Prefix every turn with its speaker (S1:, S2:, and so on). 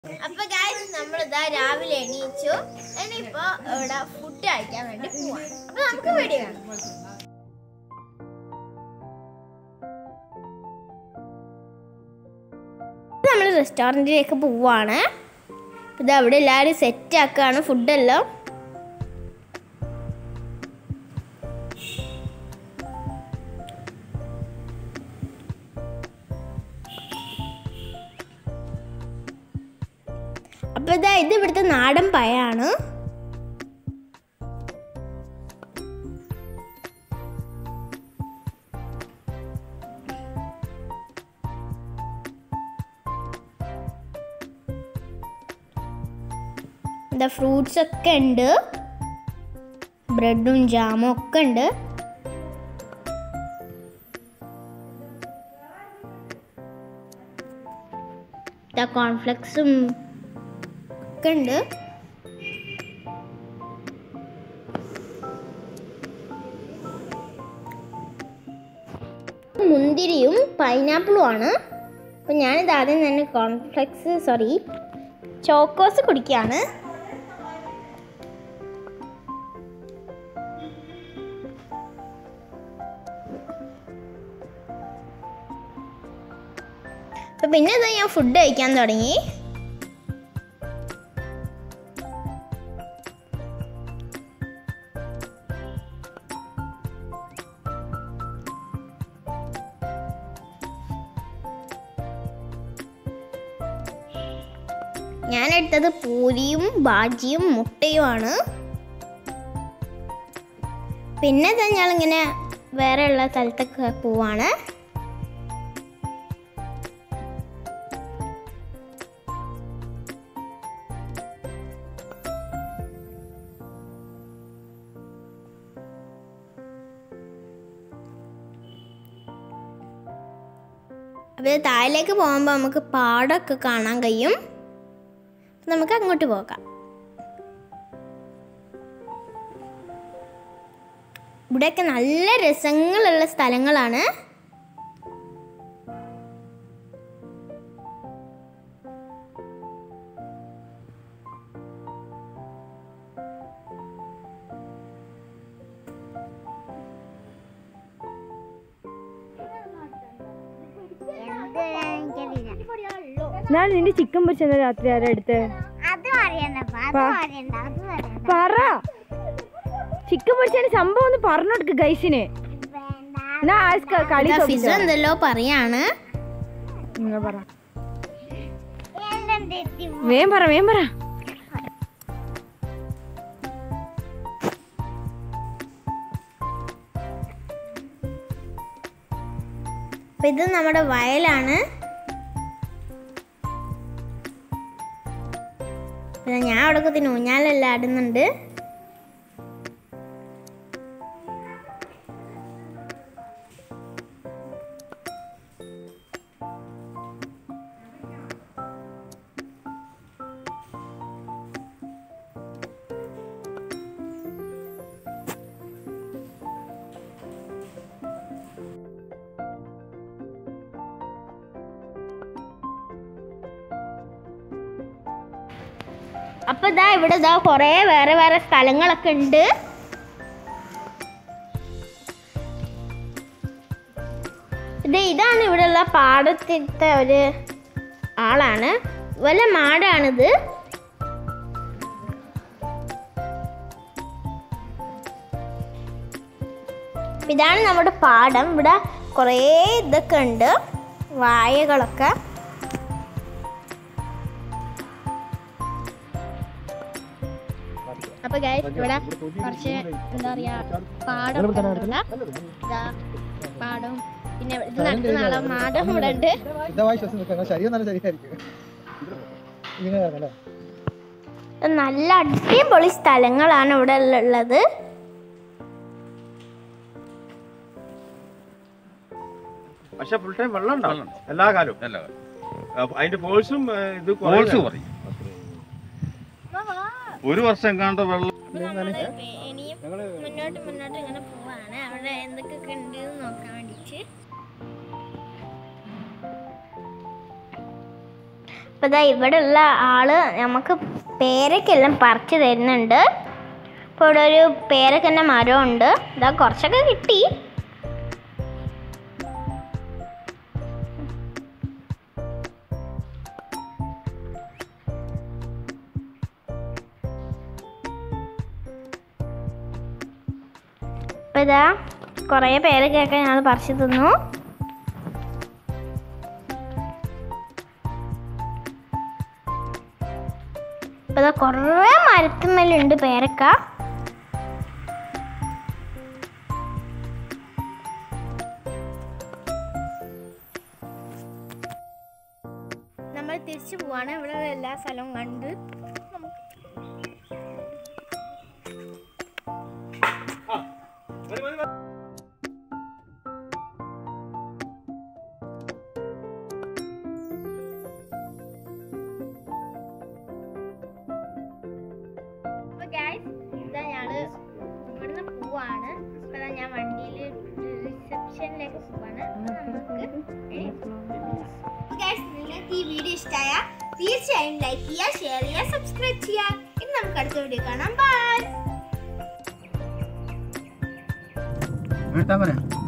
S1: അപ്പൊ ഗായ്സ് നമ്മളിതാ രാവിലെ എണീച്ചു ഇനിയിപ്പോ ഇവിടെ ഫുഡ് കഴിക്കാൻ വേണ്ടി പോവാണ് അപ്പൊ നമുക്ക് വീഡിയോ കാണാം നമ്മൾ റെസ്റ്റോറൻറ്റിലേക്ക് പോവാണ് ഇത് അവിടെ എല്ലാവരും സെറ്റ് ആക്കുകയാണ് ഫുഡെല്ലാം അപ്പോൾ ഇതാ ഇത് ഇവിടുത്തെ നാടൻ പഴമാണ് എന്താ ഫ്രൂട്ട്സ് ഒക്കെ ഉണ്ട് ബ്രെഡും ജാമും ഒക്കെ ഉണ്ട് ഇതാ കോൺഫ്ലെക്സും ഒക്കെ ഉണ്ട് മുന്തിരിയും പൈനാപ്പിളും ആണ് അപ്പം ഞാനിത് ആദ്യം തന്നെ കോൺഫ്ലെക്സ് സോറി ചോക്കോസ് കുടിക്കുകയാണ് അപ്പം പിന്നെ ഇതാ ഞാൻ ഫുഡ് കഴിക്കാൻ തുടങ്ങി ഞാൻ എടുത്തത് പൂരിയും ബാജിയും മുട്ടയുമാണ് പിന്നെ ഞങ്ങളിങ്ങനെ വേറെ ഉള്ള സ്ഥലത്തൊക്കെ പോവാണ് അപ്പോൾ താഴേക്ക് പോകുമ്പോൾ നമുക്ക് പാടമൊക്കെ കാണാൻ കഴിയും നമുക്ക് അങ്ങോട്ട് പോകാം ഇവിടെയൊക്കെ നല്ല രസങ്ങളുള്ള സ്ഥലങ്ങളാണ്
S2: ഞാൻ നിന്റെ ചിക്കൻ പൊരിച്ചെന്ന രാത്രി ആരാ എടുത്ത്
S3: അത് പറയണ്ടപ്പ അത്
S2: പാ.
S3: പറയണ്ട അത് പറയണ്ട
S2: പറ ചിക്കൻ പൊരിച്ചതിന് സംഭവം ഒന്ന് പറഞ്ഞു കൊടുക്ക് ഗൈസിന്
S3: വേണ്ട
S2: എന്നാ ആസ്ക കളി
S1: ഫിസ്
S2: ചോദിച്ചോ.
S1: എന്തല്ലോ പറയാണ്
S2: ഇങ്ങ പറ
S3: എല്ലാം തെറ്റി
S2: വേം പറ വേം പറ
S1: അപ്പൊ ഇത് നമ്മുടെ വയലാണ് പിന്നെ ഞാൻ അവിടെ കുത്തിന് ഊഞ്ഞാലെല്ലാം ആടുന്നുണ്ട് അപ്പൊ ഇതാ ഇവിടെ ഇതാ കുറേ വേറെ വേറെ സ്ഥലങ്ങളൊക്കെ ഉണ്ട് ഇത് ഇതാണ് ഇവിടെയുള്ള പാടത്തിലത്തെ ഒരു ആളാണ് വല്ല മാടാണിത് ഇതാണ് നമ്മുടെ പാടം ഇവിടെ കുറേ ഇതൊക്കെ ഉണ്ട് വായകളൊക്കെ അപ്പൊ ഗൈസ് ഇവിടെ കുറച്ച് എന്താ പറയാ പാടം ഒക്കെ ഉണ്ടല്ല. ഇതാ പാടം പിന്നെ ഇത് നടത്തുന്ന ആളെ മാടം ഇവിടെ ഉണ്ട്
S4: ശുദ്ധമായി ശ്വസം നിൽക്കുക ശരീരം നല്ല ശരീരമായിരിക്കും ഇങ്ങനെ അല്ലേ
S1: നല്ല അടിപൊളി സ്ഥലങ്ങളാണ് ഇവിടെ ഉള്ളത്
S5: പക്ഷെ ഫുൾ ടൈം വെള്ളം ഉണ്ടാവും എല്ലാ കാലവും അപ്പൊ അതിന്റെ ഫോഴ്സും ഇത്
S6: ഫോഴ്സ്
S5: കുറയും.
S6: പറയും ഒരു വർഷം കണ്ട വെള്ളം
S1: ഇനിയും മുന്നോട്ട് മുന്നോട്ട് ഇങ്ങനെ പോവാണ് അവിടെ എന്തൊക്കെ ഉണ്ട് എന്ന് നോക്കാൻ വേണ്ടിട്ട് ഇപ്പം ഇതാ ഇവിടെയുള്ള ആള് നമുക്ക് പേരക്കെല്ലാം പറിച്ചു തരുന്നുണ്ട് ഇപ്പോൾ ഇവിടെ ഒരു പേരക്കൻ്റെ മരമുണ്ട് ഇതാ കുറച്ചൊക്കെ കിട്ടി ഇപ്പം ഇതാ കുറേ പേരക്കൊക്കെ ഞങ്ങൾ പറിച്ചു തിന്നു ഇപ്പൊ ദാ കുറേ മരത്തുമ്മലുണ്ട് പേരക്ക നമ്മൾ തിരിച്ചു പോവാണ് ഇവിടെ എല്ലാ സ്ഥലവും കണ്ട് അപ്പൊ guys, ഇതാ ഞങ്ങള് ഇവിടുന്ന് പോവാണ് അപ്പൊ ദാ ഞാൻ വണ്ടിയിൽ റിസപ്ഷനിലേക്ക് പോവാണ് അപ്പൊ നമുക്ക് ഗൈസ് നിങ്ങൾക്ക് ഈ വീഡിയോ ഇഷ്ടമായ തീർച്ചയായും ലൈക്ക് ചെയ്യുക ഷെയർ ചെയ്യുക സബ്സ്ക്രൈബ് ചെയ്യുക ഇനി നമുക്ക് അടുത്ത വീഡിയോ കാണാം ബൈ
S4: വീട്ടാൻ പറയാം